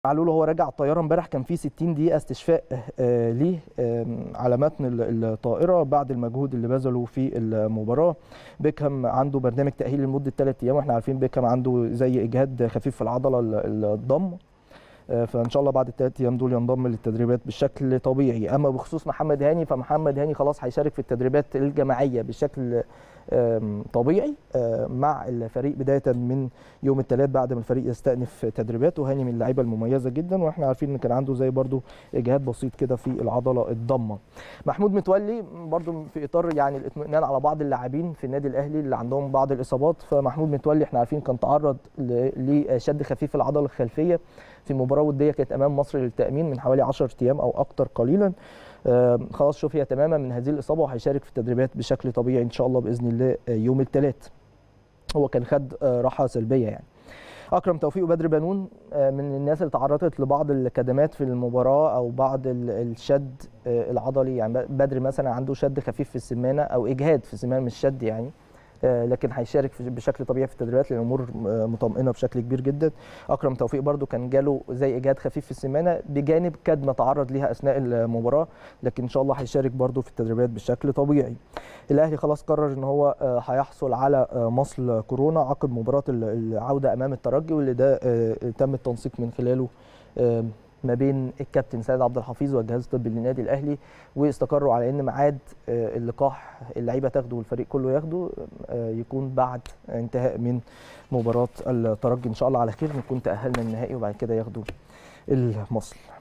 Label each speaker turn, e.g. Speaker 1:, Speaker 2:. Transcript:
Speaker 1: معلول وهو راجع الطياره امبارح كان في 60 دقيقه استشفاء آه، ليه آم، على متن ال- الطائره بعد المجهود اللي بذله في المباراه بيكهام عنده برنامج تاهيل لمده 3 ايام واحنا عارفين بيكهام عنده زي اجهاد خفيف في العضله ال- الضم آه، فان شاء الله بعد الثلاث ايام دول ينضم للتدريبات بشكل طبيعي اما بخصوص محمد هاني فمحمد هاني خلاص هيشارك في التدريبات الجماعيه بشكل آم، طبيعي آه، مع الفريق بدايه من يوم الثلاث بعد ما الفريق يستأنف تدريباته هاني من اللعيبه المميزه جدا واحنا عارفين ان كان عنده زي برضو اجهاد بسيط كده في العضله الضمه محمود متولي برضو في اطار يعني الاطمئنان على بعض اللاعبين في النادي الاهلي اللي عندهم بعض الاصابات فمحمود متولي احنا عارفين كان تعرض ل- لشد خفيف العضله الخلفيه في مباراه وديه كانت امام مصر للتامين من حوالي 10 ايام او اكتر قليلا آه، خلاص شفي تماما من هذه الاصابه وهيشارك في التدريبات بشكل طبيعي ان شاء الله باذن الله آه، يوم الثلاث هو كان خد آه، راحه سلبيه يعني اكرم توفيق وبدر بنون آه، من الناس اللي تعرضت لبعض الكدمات في المباراه او بعض ال- الشد آه، العضلي يعني بدر مثلا عنده شد خفيف في السمانه او اجهاد في السمانه مش شد يعني آه، لكن هيشارك في- بشكل طبيعي في التدريبات لان الامور آه، مطمئنه بشكل كبير جدا اكرم توفيق برده كان جاله زي اجهاد خفيف في السمانه بجانب كدمه تعرض ليها اثناء المباراه لكن ان شاء الله هيشارك برده في التدريبات بشكل طبيعي الاهلي خلاص قرر ان هو آه، هيحصل على آه، مصل كورونا عقب مباراه ال- العوده امام الترجي واللي ده آه، تم التنسيق من خلاله آه، ما بين الكابتن سيد عبد الحفيظ والجهاز الطبي للنادي الاهلي واستقروا على ان ميعاد آه، اللقاح اللعيبه تاخده والفريق كله ياخده آه، يكون بعد انتهاء من مباراه الترجي ان شاء الله على خير نكون تاهلنا النهائي وبعد كده ياخدوا المصل